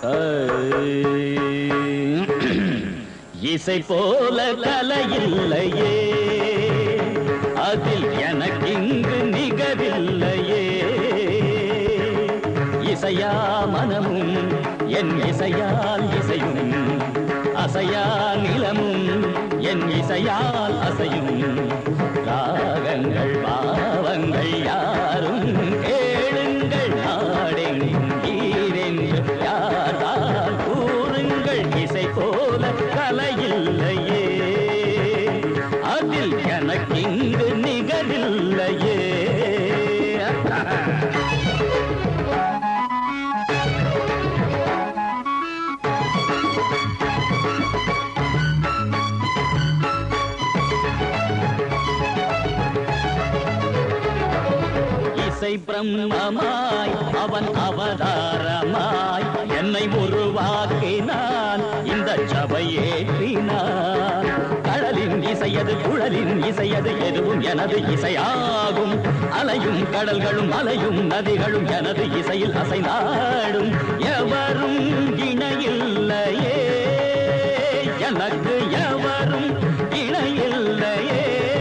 இசை போல கலையில்லையே அதில் எனக்கிங்கு நிகரில்லையே இசையா மனமும் என் இசையால் இசையும் அசையா நிலமும் என் இசையால் அசையும் ராகங்கள் பாவங்கள் யாரும் கேளுங்கள் நாடெங்கும் ஈரென்று யார்தான் கூறுங்கள் இசை போல கலையில்லையே அதில் எனக்கிங்கு நிகரில்லையே இசை பிரம்மமாய் அவன் அவதாரமாய் என்னை உருவாக்கினான் இந்த சபை ஏற்றினான் கடலின் இசையது குழலின் இசையது எதுவும் எனது இசையாகும் அலையும் கடல்களும் அலையும் நதிகளும் எனது இசையில் அசைந்தாடும் எவரும் இணையில்லையே எனக்கு எவரும் இணையில்லையே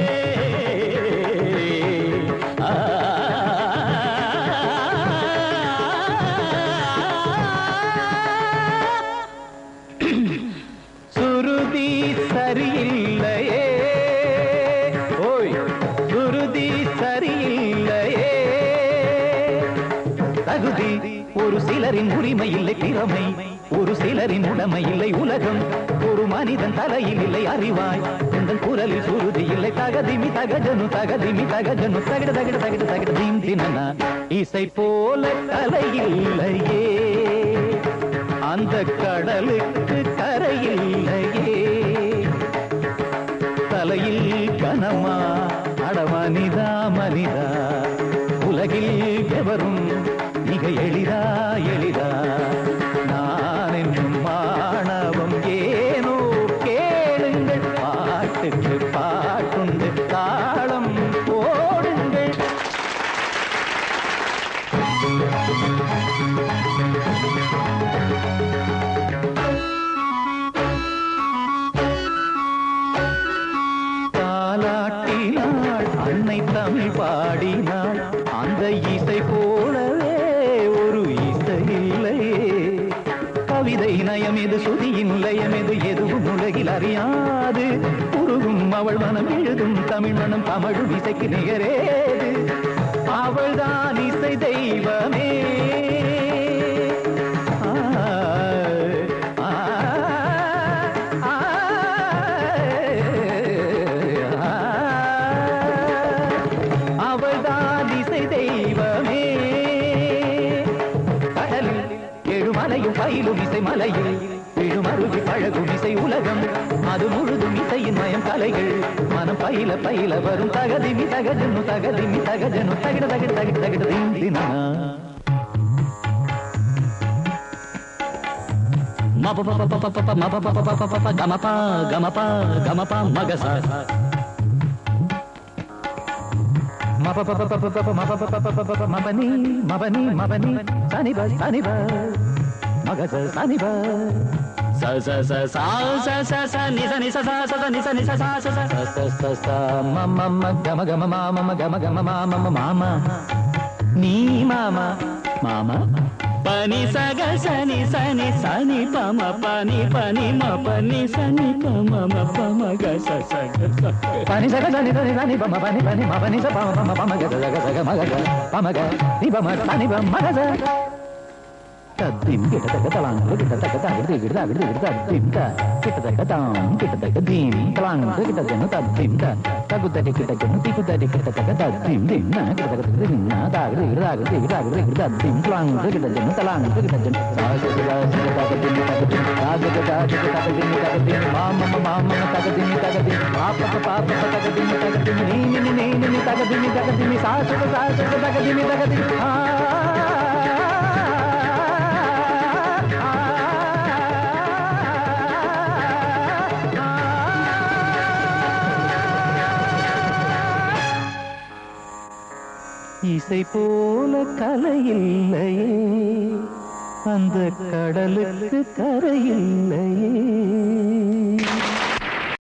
ஆ சுருதி சரியில்லையே ஓய் சுருதி சரியில்லையே தகுதி ஒரு சிலரின் உரிமை இல்லை திறமை ஒரு சிலரின் உடைமை இல்லை உலகம் ஒரு மனிதன் தலையில் இல்லை அறிவாய் உங்கள் குரலில் சுருதி இல்லை தகதிமி தகஜனு தகதிமி தகஜனு தகிட தகிட தகிட தகிட தீம் தினனா இசை போல கலை இல்லையே அந்த கடலுக்கு கரையில்லையே தலையில் கனமா அடமனிதா மனிதா உலகில் எவரும் மிக எளிதா எளிதா நான் என்னும் மாணவம் ஏனோ கேளுங்கள் பாட்டுக்கு பாட்டுண்டு தாளம் போடுங்கள் தாலாட்டினாள் அன்னை தமிழ் பாடினாள் அந்த இசை போலவே ஒரு இசை இல்லையே கவிதை நயம் எது சுதியின் லயம் எது எதுவும் உலகில் அறியாது உருகும் அவள் மனம் எழுதும் தமிழ் மனம் தமிழும் இசைக்கு நிகரேது அவள்தான் இசை தெய்வமே ஆ, ஆ, ஆ, அவள்தான் இசை தெய்வமே கடலில் எழுமலையும் பயிலும் இசை மலையில் விழும் அருவி பழகும் இசை உலகம் அது முழுதும் இசையின் மயம் கலைகள் மனம் பயில பயில வரும் தகதிமி தகஜனு தகதிமி தகஜனு தகிட தகிட தகிட தகிட தீம் தினா மப பப பப பப மப பப பப பப கமப கமப கமப மகச மப பப பப பப மப பப பப பப மபனி மபனி மபனி சனிப சனிப மகச சனிப ச ச ச ச ச ச ச நி ச நி ச ச ச ச நி ச நி ச ச ச ச ச ச ச ம ம ம கம கம மா ம ம கம கம மா ம ம மாமா நீ மாமா மாமா பனி சக சனி சனி சனி பம பனி பனி ம பனி சனி பம ம பம க ச ச க ச பனி சக சனி சனி சனி பம பனி பனி ம பனி ச பம பம பம க ச க ச க ம க க பம க நீ பம சனி பம ம க ச தத்திம் கிட்ட தக்க தலாங் கிட்ட தக்க தகிடு கிட்ட தகிடு கிட்ட தத்திம் த கிட்ட தக்க தாம் கிட்ட தக்க தீம் தலாங் கிட்ட ஜனு தத்திம் த தகு தடி கிட்ட ஜனு திகு தடி கிட்ட தக்க தத்திம் திம் ந கிட்ட தக்க திம் ந தகிடு கிட்ட தகிடு கிட்ட தகிடு கிட்ட தத்திம் தலாங் கிட்ட ஜனு தலாங் கிட்ட ஜனு சாச சாச தக்க திம் தக்க திம் ராஜ தக்க தக்க திம் தக்க திம் மாம மாம தக்க திம் தக்க திம் பாப்ப பாப்ப தக்க திம் தக்க திம் நீ நீ நீ நீ தக்க திம் தக்க திம் சாச சாச தக்க திம் தக்க திம் ஆ இசை போல கலை இல்லையே அந்த கடலுக்கு கரையில்லையே